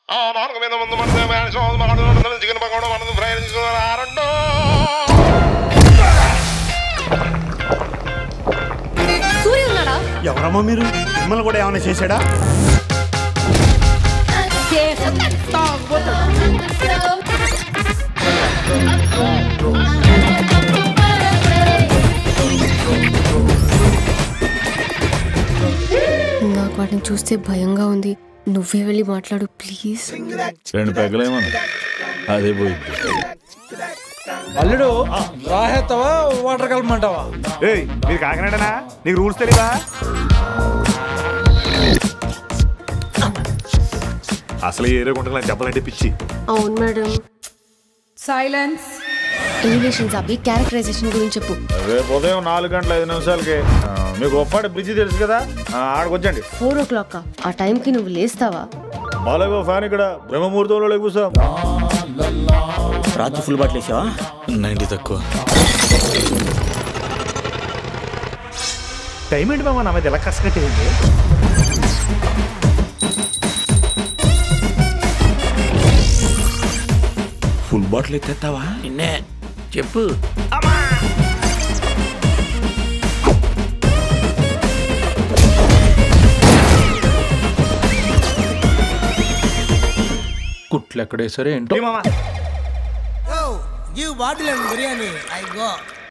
ఆ నాలుగు మీద ముందు మనసు మేనేజ్ మనసు చికెన్ పకోడా మనసు ఫ్రై రెండు సూర్య ఉన్నాడా ఎవరమ్మా మీరు మిమ్మల్ని కూడా ఏమైనా చేశాడా నాకు వాటిని చూస్తే భయంగా ఉంది నువ్వే వెళ్ళి మాట్లాడు ప్లీజ్ రెండు పెగ్గలేమన్నా అదే పోయింది అల్లుడు రాహేస్తావా వాటర్ కలపమంటావా ఏయ్ మీరు కాకినాడనా నీకు రూల్స్ తెలీదా అసలు ఈ ఏరియా గుంటలు చెప్పాలంటే పిచ్చి అవును మేడం సైలెన్స్ ఎలివేషన్స్ అవి క్యారెక్టరైజేషన్ గురించి చెప్పు రేపు ఉదయం నాలుగు గంటల ఐదు నిమిషాలకి ఆ, మీకు ఒప్పాడి బ్రిడ్జి తెలుసు కదా ఆ, ఆడకు వచ్చండి ఫోర్ ఓ క్లాక్ ఆ టైంకి నువ్వు లేస్తావా బాలయ్య ఫ్యాన్ ఇక్కడ బ్రహ్మముహూర్తంలో లేకుసాం రాత్రి ఫుల్ బాటిల్ వేసావా నైంటీ తక్కువ టైం ఏంటి మామ నా మీద ఎలా కసకట్టేయండి ఫుల్ బాటిల్ ఎత్తేస్తావా నిన్నే చెప్పు కుట్లు ఎక్కడేసరే ఏంటో మామ Give bottle and biryani. I go.